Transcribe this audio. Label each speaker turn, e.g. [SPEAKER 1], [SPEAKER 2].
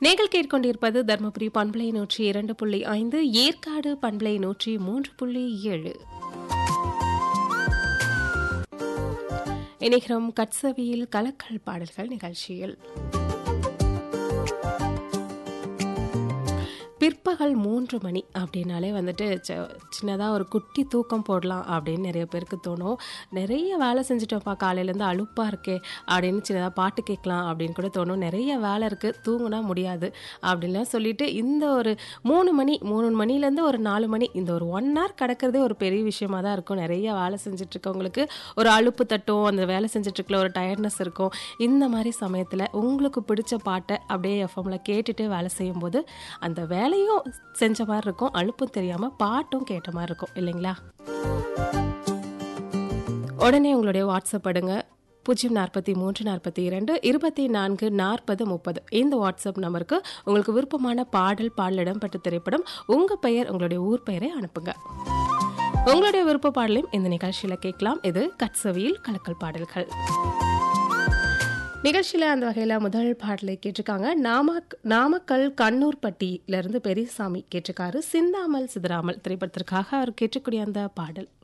[SPEAKER 1] நீங்கள் கேட்கொண்டிருப்பது தர்மபுரி பண்பலை நூற்றி இரண்டு புள்ளி ஐந்து ஏற்காடு பண்பலை நூற்றி மூன்று புள்ளி ஏழு இணைகிறோம் கட்சவியில் கலக்கல் பாடல்கள் நிகழ்ச்சியில் பிற்பகல் மூன்று மணி அப்படின்னாலே வந்துட்டு சின்னதாக ஒரு குட்டி தூக்கம் போடலாம் அப்படின்னு நிறைய பேருக்கு தோணும் நிறைய வேலை செஞ்சுட்டோம்ப்பா காலையிலேருந்து அலுப்பாக இருக்கே அப்படின்னு சின்னதாக பாட்டு கேட்கலாம் அப்படின்னு கூட தோணும் நிறைய வேலை இருக்குது தூங்குனா முடியாது அப்படின்லாம் சொல்லிட்டு இந்த ஒரு மூணு மணி மூணு மணிலேருந்து ஒரு நாலு மணி இந்த ஒரு ஒன் ஹவர் கிடக்கிறதே ஒரு பெரிய விஷயமா தான் இருக்கும் நிறைய வேலை செஞ்சுட்டு இருக்கவங்களுக்கு ஒரு அலுப்பு தட்டும் அந்த வேலை செஞ்சுட்ருக்கல ஒரு டயர்ட்னஸ் இருக்கும் இந்த மாதிரி சமயத்தில் உங்களுக்கு பிடிச்ச பாட்டை அப்படியே எஃப்எம்ல கேட்டுட்டு வேலை செய்யும்போது அந்த வேலையும் செஞ்ச மாதிரி இருக்கும் அலுப்பும் தெரியாமல் பாட்டும் கேட்ட மாதிரி இருக்கும் இல்லைங்களா உடனே உங்களுடைய வாட்ஸ்அப் அடுங்க பூஜ்ஜியம் நாற்பத்தி மூன்று நாற்பத்தி இரண்டு இருபத்தி நான்கு நாற்பது முப்பது இந்த வாட்ஸ்அப் நம்பருக்கு உங்களுக்கு விருப்பமான பாடல் பாடல் இடம்பெற்ற திரைப்படம் உங்கள் பெயர் உங்களுடைய ஊர் பெயரை அனுப்புங்க உங்களுடைய விருப்ப பாடலையும் இந்த நிகழ்ச்சியில் கேட்கலாம் இது கட்சவியில் கலக்கல் பாடல்கள் நிகழ்ச்சியில் அந்த வகையில் முதல் பாடலை கேட்டிருக்காங்க நாமக் நாமக்கல் கண்ணூர்பட்டியிலிருந்து பெரியசாமி கேட்டிருக்காரு சிந்தாமல் சிதறாமல் திரைப்படத்திற்காக அவர் கேட்டக்கூடிய அந்த பாடல்